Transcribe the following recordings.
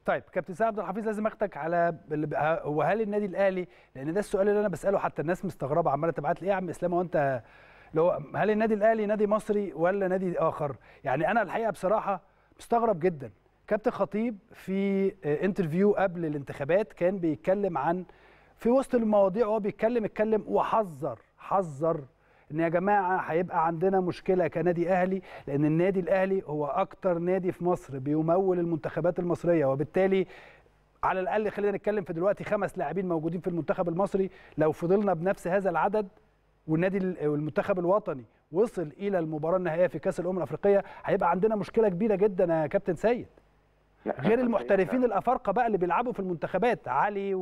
طيب كابتن سعد عبد الحفيظ لازم اخدك على اللي بقى- هو هل النادي الاهلي لان ده السؤال اللي انا بساله حتى الناس مستغربه عماله تبعت لي ايه يا عم اسلام هو انت اللي هو هل النادي الاهلي نادي مصري ولا نادي اخر يعني انا الحقيقه بصراحه مستغرب جدا كابتن خطيب في آه، انترفيو قبل الانتخابات كان بيتكلم عن في وسط المواضيع وهو بيتكلم اتكلم وحذر حذر ان يا جماعه هيبقى عندنا مشكله كنادي اهلي لان النادي الاهلي هو اكتر نادي في مصر بيمول المنتخبات المصريه وبالتالي على الاقل خلينا نتكلم في دلوقتي خمس لاعبين موجودين في المنتخب المصري لو فضلنا بنفس هذا العدد والنادي ال- والمنتخب الوطني وصل الى المباراه النهائيه في كاس الامم الافريقيه هيبقى عندنا مشكله كبيره جدا يا كابتن سيد لا، غير أنا المحترفين شايف- الافارقه بقى اللي بيلعبوا في المنتخبات علي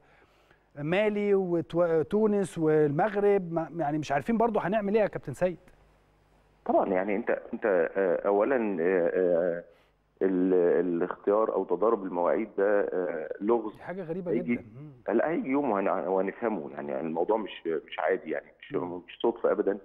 ومالي وتونس والمغرب ما- يعني مش عارفين برضو هنعمل ايه يا كابتن سيد طبعا يعني انت انت آه، اولا آه، آه، ال- الاختيار او تضارب المواعيد ده آه، لغز دي حاجه غريبه هيجي- جدا مم. لا هيجي يوم وهن- وهنفهمه يعني الموضوع مش مش عادي يعني مش مش صدفه ابدا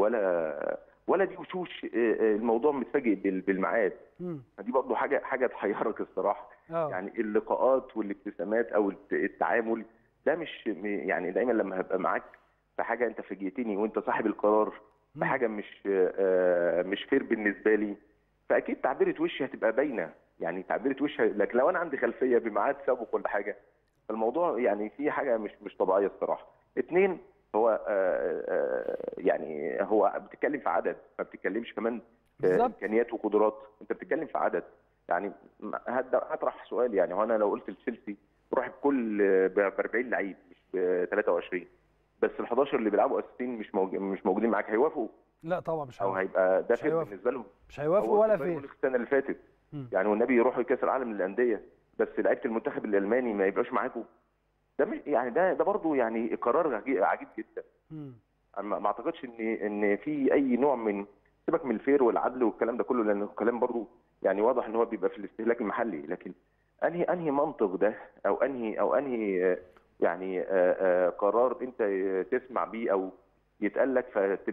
ولا ولا دي وشوش آه، آه، الموضوع متفاجئ بال- بالميعاد مم. دي برضه حاجه حاجه تحيرك الصراحه اه يعني اللقاءات والابتسامات او الت- التعامل ده مش م- يعني دايما لما هبقى معاك في حاجه انت فاجئتني وانت صاحب القرار في مم. حاجه مش آه، مش فير بالنسبه لي فاكيد تعبيره وشي هتبقى باينه يعني تعبيره وشي لكن لو انا عندي خلفيه بميعاد سابق ولا حاجه الموضوع يعني في حاجه مش مش طبيعيه الصراحه اتنين هو آه، آه، يعني هو بتتكلم في عدد ما بتتكلمش كمان في بالظبط. امكانيات وقدرات انت بتتكلم في عدد يعني م- هد- هطرح سؤال يعني وانا لو قلت لتشيلسي روح بكل ب 40 لعيب مش ب 23 بس ال 11 اللي بيلعبوا اساسيين مش موج- مش موجودين معاك هيوافقوا لا طبعا مش او هيوافق هيبقى ده مش فير هيوافق. بالنسبه لهم مش هيوافقوا هو ولا بايرن فين ميونخ السنه اللي فاتت مم. يعني والنبي يروحوا كاس العالم للانديه بس لعيبه المنتخب الالماني ما يبقاش معاكم ده مش يعني ده ده برضه يعني قرار عجيب عجيب جدا مم. أما ما اعتقدش ان ان في اي نوع من سيبك من الفير والعدل والكلام ده كله لان الكلام برضه يعني واضح ان هو بيبقى في الاستهلاك المحلي لكن انهي انهي منطق ده او انهي او انهي آه، يعني آه، آه، قرار انت تسمع بيه او يتقال لك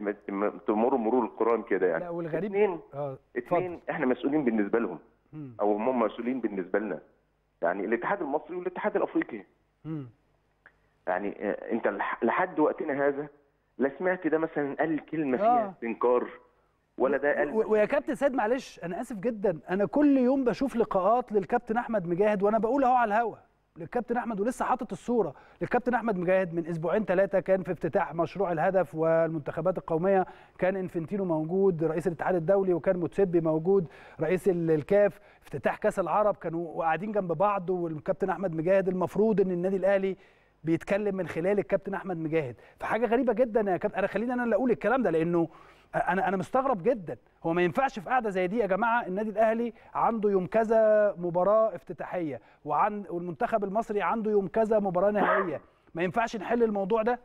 فتمر مرور القران كده يعني لا والغريب اثنين اه اثنين احنا مسؤولين بالنسبه لهم مم. او هم مسؤولين بالنسبه لنا يعني الاتحاد المصري والاتحاد الافريقي مم. يعني آه، انت لح- لحد وقتنا هذا لا سمعت ده مثلا قال كلمه آه. فيها استنكار ولا ده قال و- ويا كابتن سيد معلش انا اسف جدا انا كل يوم بشوف لقاءات للكابتن احمد مجاهد وانا بقول اهو على الهوا للكابتن احمد ولسه حاطط الصوره للكابتن احمد مجاهد من اسبوعين ثلاثه كان في افتتاح مشروع الهدف والمنتخبات القوميه كان انفنتينو موجود رئيس الاتحاد الدولي وكان موتسيبي موجود رئيس ال- الكاف افتتاح كاس العرب كانوا قاعدين جنب بعض والكابتن احمد مجاهد المفروض ان النادي الاهلي بيتكلم من خلال الكابتن احمد مجاهد فحاجه غريبه جدا يا كابتن انا خليني انا اللي اقول الكلام ده لانه انا انا مستغرب جدا هو ما ينفعش في قعده زي دي يا جماعه النادي الاهلي عنده يوم كذا مباراه افتتاحيه وعن والمنتخب المصري عنده يوم كذا مباراه نهائيه ما ينفعش نحل الموضوع ده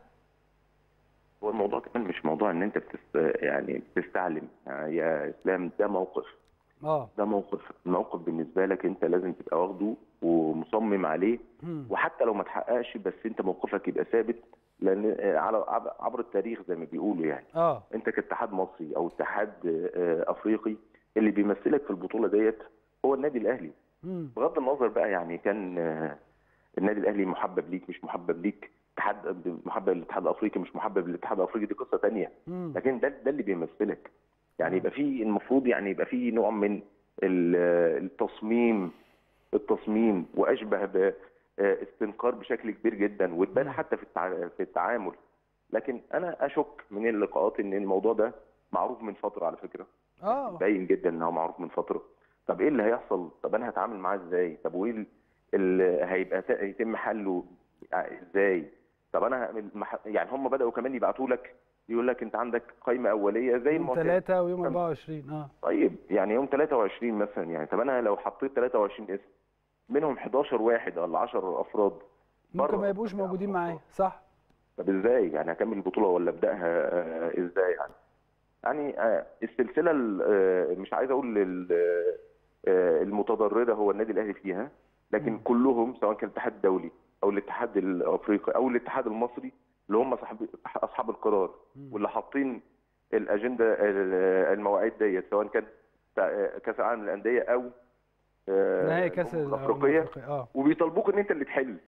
هو الموضوع كمان مش موضوع ان انت بتست يعني بتستعلم يعني يا اسلام ده موقف اه ده موقف الموقف بالنسبه لك انت لازم تبقى واخده ومصمم عليه مم. وحتى لو ما تحققش بس انت موقفك يبقى ثابت لان آه، على عب- عبر التاريخ زي ما بيقولوا يعني اه انت كاتحاد مصري او اتحاد آه، افريقي اللي بيمثلك في البطوله ديت هو النادي الاهلي مم. بغض النظر بقى يعني كان آه، النادي الاهلي محبب ليك مش محبب ليك اتحاد محبب للاتحاد الافريقي مش محبب للاتحاد الافريقي دي قصه تانية مم. لكن ده ده اللي بيمثلك يعني يبقى في المفروض يعني يبقى في نوع من ال- التصميم التصميم واشبه باستنكار بشكل كبير جدا وتبان حتى في التع- في التعامل لكن انا اشك من اللقاءات ان الموضوع ده معروف من فتره على فكره اه باين جدا ان هو معروف من فتره طب ايه اللي هيحصل طب انا هتعامل معاه ازاي طب وايه ال- اللي هيبقى ت- يتم حله ازاي طب انا هعمل مح... يعني هم بداوا كمان يبعتوا لك يقول لك انت عندك قائمه اوليه زي يوم المعتاد ثلاثة ويوم كم؟ 24 اه طيب يعني يوم 23 مثلا يعني طب انا لو حطيت 23 اسم منهم 11 واحد ولا 10 افراد ممكن بره. ما يبقوش موجودين معايا صح طب ازاي يعني هكمل البطوله ولا ابداها آه، ازاي يعني يعني آه، السلسله ال- آه، مش عايز اقول ال- آه، المتضرره هو النادي الاهلي فيها لكن مم. كلهم سواء كان الاتحاد الدولي او الاتحاد الافريقي او الاتحاد المصري اللي هم صاحب اصحاب القرار مم. واللي حاطين الاجنده ال- المواعيد ديت سواء كان تع- كاس العالم للانديه او آه، نهائي كاس الأمم الأمم الافريقيه الافريقيه اه وبيطالبوك ان انت اللي تحل